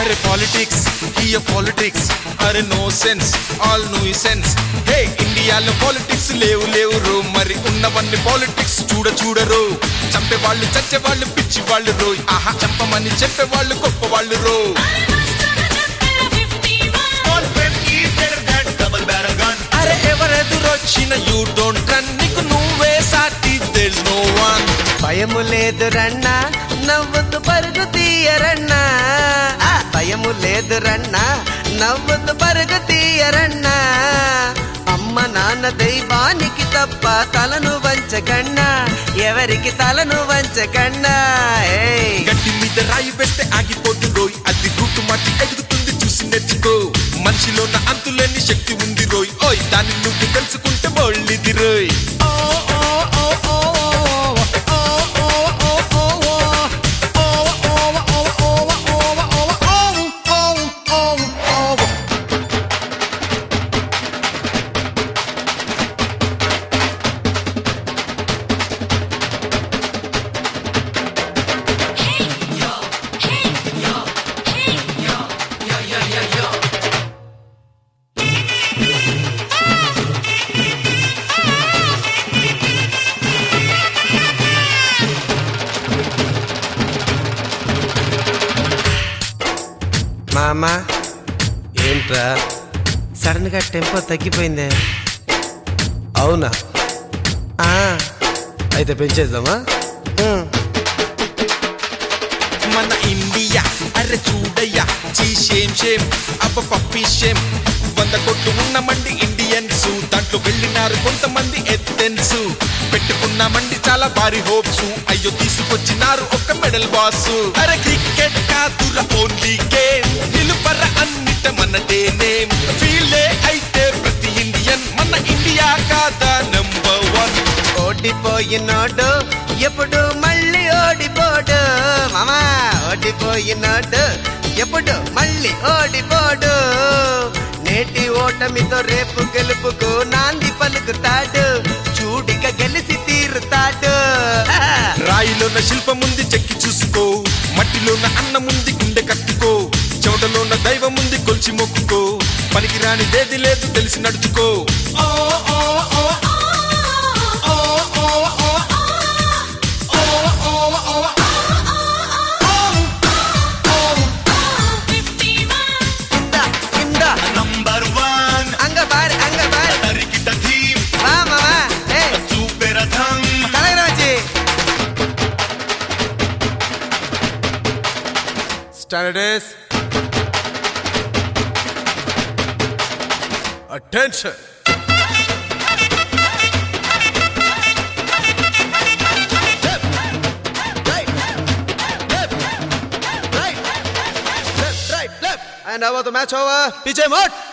అరే politics here politics అరే no sense all no sense హే ఇండియాలో పాలిటిక్స్ లేవు లేవు రో మరి ఉన్నవన్నీ పాలిటిక్స్ చూడ చూడరు చంపే వాళ్ళు చచ్చే వాళ్ళు పిచ్చి వాళ్ళు రోయ్ ఆహా చంపమని చెప్పే వాళ్ళు గొప్ప వాళ్ళు రో Small pen is better than double barrel gun. అరే ఎవరెదురొచ్చిన యూ డోంట్ రన్ నీకు నువ్వే సాటి దేర్ నో వన్ భయము లేదు రన్న నవ్వుతూ పరుగు తీయరన్నా ఆ, భయము లేదు రన్న నవ్వుతూ పరుగు తీయరన్నా అమ్మ నాన్న దైవానికి తప్ప తలను వంచకన్నా ఎవరికి తలను వంచకన్నా ఏయ్ గట్టి మీద రాయి వేస్తే ఆగిపోదు రోయ్ అది రూటు మట్టి ఎదుగుతుంది చూసి నేర్చుకో మనిషిలోన అంతులేని శక్తి ఉంది రోయ్ ఓయ్ దాన్ని నువ్వు తెలుసుకుంటే బోళ్ళిది రోయ్ మామా ఏంట్రా సడన్ గా టెంపో తగ్గిపోయిందే అవునా ఆ, అయితే పెంచేద్దామా ఉం. మన ఇండియా అరే చూడయ్యా చీ షేమ్ షేమ్ అబ్బ పప్పి షేమ్ వంద కోట్లు ఉన్నమండి ఇండియన్స్ దాంట్లో వెళ్ళినారు కొంతమంది ఎత్తెన్స్ పెట్టుకున్నామండి చాలా భారీ హోప్స్ అయ్యో తీసుకొచ్చినారు ఒక మెడల్ బాస్ అరే క్రికెట్ కాదుర ఓన్లీ గేమ్ నిలుపర అన్నిట మనదే నేమ్ ఫీలే అయితే ప్రతి ఇండియన్ మన ఇండియా కాదా నంబర్ వన్ ఓడిపోయినోడు ఎప్పుడు మళ్ళీ ఓడిపోడు మామా ఓడిపోయినోడు ఎప్పుడు మళ్ళీ ఓడిపోడు నేటి ఓటమితో రేపు గెలుపుకు నాంది పలుకుతాడు చూడిక గెలిచి తీరుతాడు రాయిలోన శిల్పముంది చెక్కి చూసుకో మట్టిలోన అన్నముంది గుండె కట్టుకో చెవటలోన దైవముంది కొలిచి మొక్కుకో పనికిరాని దేది లేదు తెలిసి నడుచుకో ఓ, ఓ, ఓ, ఓ, ఓ, ఓ, ఓ, ఓ, ఓ, ఓ. ఇందా ఇందా Number one. అంగ బారి అంగ బారి Tarikita team. వా మామా ఏ Super Atham. కలగర వచ్చి Standards. Attention. And how about the match over? PJ Mott.